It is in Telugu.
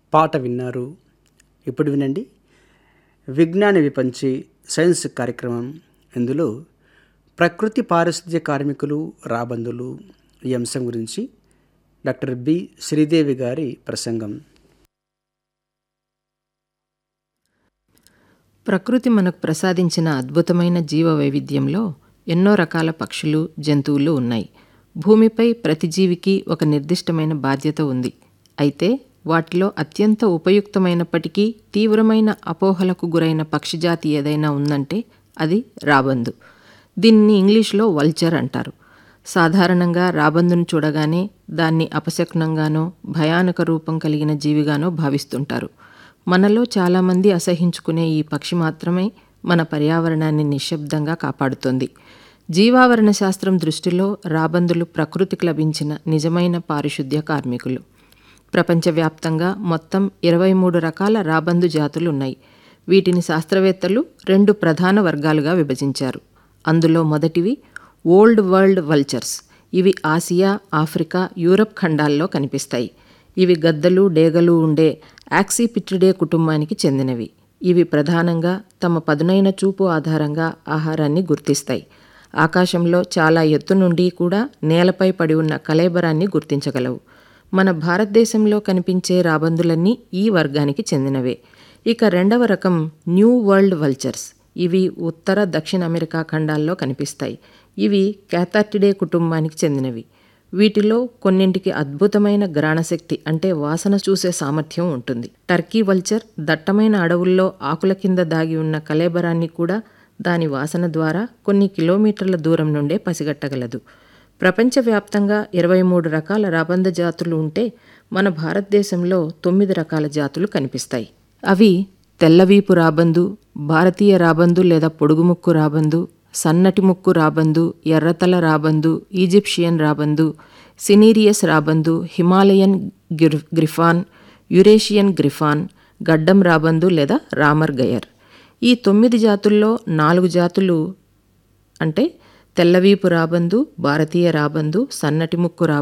పాట విన్నారు ఇప్పుడు వినండి విజ్ఞాన విపంచి సైన్స్ కార్యక్రమం ఇందులో ప్రకృతి పారిశుద్ధ్య కార్మికులు రాబందులు ఈ అంశం గురించి డాక్టర్ బి శ్రీదేవి గారి ప్రసంగం ప్రకృతి మనకు ప్రసాదించిన అద్భుతమైన జీవ వైవిధ్యంలో ఎన్నో రకాల పక్షులు జంతువులు ఉన్నాయి భూమిపై ప్రతి జీవికి ఒక నిర్దిష్టమైన బాధ్యత ఉంది అయితే వాటిలో అత్యంత ఉపయుక్తమైనప్పటికీ తీవ్రమైన అపోహలకు గురైన పక్షిజాతి ఏదైనా ఉందంటే అది రాబందు దీన్ని ఇంగ్లీష్లో వల్చర్ అంటారు సాధారణంగా రాబందును చూడగానే దాన్ని అపశకునంగానో భయానక రూపం కలిగిన జీవిగానో భావిస్తుంటారు మనలో చాలామంది అసహించుకునే ఈ పక్షి మాత్రమే మన పర్యావరణాన్ని నిశ్శబ్దంగా కాపాడుతోంది జీవావరణ శాస్త్రం దృష్టిలో రాబందులు ప్రకృతికి లభించిన నిజమైన పారిశుద్ధ్య కార్మికులు ప్రపంచవ్యాప్తంగా మొత్తం ఇరవై మూడు రకాల రాబందు జాతులు ఉన్నాయి వీటిని శాస్త్రవేత్తలు రెండు ప్రధాన వర్గాలుగా విభజించారు అందులో మొదటివి ఓల్డ్ వరల్డ్ వల్చర్స్ ఇవి ఆసియా ఆఫ్రికా యూరప్ ఖండాల్లో కనిపిస్తాయి ఇవి గద్దలు డేగలు ఉండే యాక్సిపిట్రిడే కుటుంబానికి చెందినవి ఇవి ప్రధానంగా తమ పదునైన చూపు ఆధారంగా ఆహారాన్ని గుర్తిస్తాయి ఆకాశంలో చాలా ఎత్తు నుండి కూడా నేలపై పడి ఉన్న కలేబరాన్ని గుర్తించగలవు మన భారతదేశంలో కనిపించే రాబందులన్నీ ఈ వర్గానికి చెందినవే ఇక రెండవ రకం న్యూ వరల్డ్ వల్చర్స్ ఇవి ఉత్తర దక్షిణ అమెరికా ఖండాల్లో కనిపిస్తాయి ఇవి క్యాథార్టిడే కుటుంబానికి చెందినవి వీటిలో కొన్నింటికి అద్భుతమైన గ్రాణశక్తి అంటే వాసన చూసే సామర్థ్యం ఉంటుంది టర్కీ వల్చర్ దట్టమైన అడవుల్లో ఆకుల కింద దాగి ఉన్న కలేబరాన్ని కూడా దాని వాసన ద్వారా కొన్ని కిలోమీటర్ల దూరం నుండే పసిగట్టగలదు ప్రపంచవ్యాప్తంగా ఇరవై మూడు రకాల రాబంద జాతులు ఉంటే మన భారతదేశంలో తొమ్మిది రకాల జాతులు కనిపిస్తాయి అవి తెల్లవీపు రాబందు భారతీయ రాబందు లేదా పొడుగుముక్కు రాబందు సన్నటి ముక్కు రాబందు ఎర్రతల రాబందు ఈజిప్షియన్ రాబందు సినీరియస్ రాబందు హిమాలయన్ గ్రిఫాన్ యురేషియన్ గ్రిఫాన్ గడ్డం రాబందు లేదా రామర్ గయర్ ఈ తొమ్మిది జాతుల్లో నాలుగు జాతులు అంటే తెల్లవీపు రాబందు భారతీయ రాబందు సన్నటి ముక్కు రాబందు